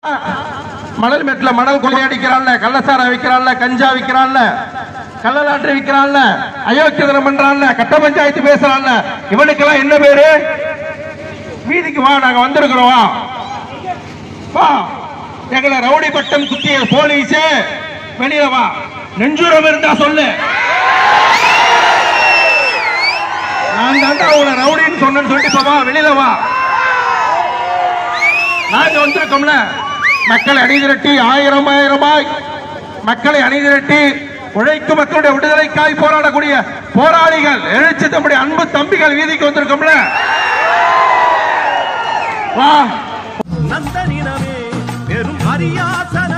மணல் மெட்ல மணல் கொள்ளையடிக்கிறான்ல கள்ளசாரம் விற்கிறான்ல கஞ்சா விற்கிறான்ல கள்ளலாற்றை விற்கிறான்ல அயோக்கியதனம் பண்றான்ல கட்ட பஞ்சாயத்து பேசுறான்ல இவனுக்கெல்லாம் என்ன பேரு வீதிக்கு வா நாங்க வந்திருக்கிறோம் வா வா எங்களை ரவுடி பட்டம் குத்திய போலீஸ் வெளியில வா நெஞ்சுரம் இருந்தா சொல்லு நான் தாண்டா அவங்கள ரவுடின்னு சொன்னேன்னு சொல்லிட்டு இப்ப வா வெளியில வா நாங்க வந்திருக்கோம்ல மக்களை அணிதிரட்டி ஆயிரம் ஆயிரமாய் மக்களை அணிதிரட்டி உழைக்கும் மக்களுடைய விடுதலைக்காய் போராடக்கூடிய போராளிகள் எழுச்சி தம்முடைய அன்பு தம்பிகள் வீதிக்கு வந்திருக்கோம்ல வா நந்தனினமே பெரும் அரியாசன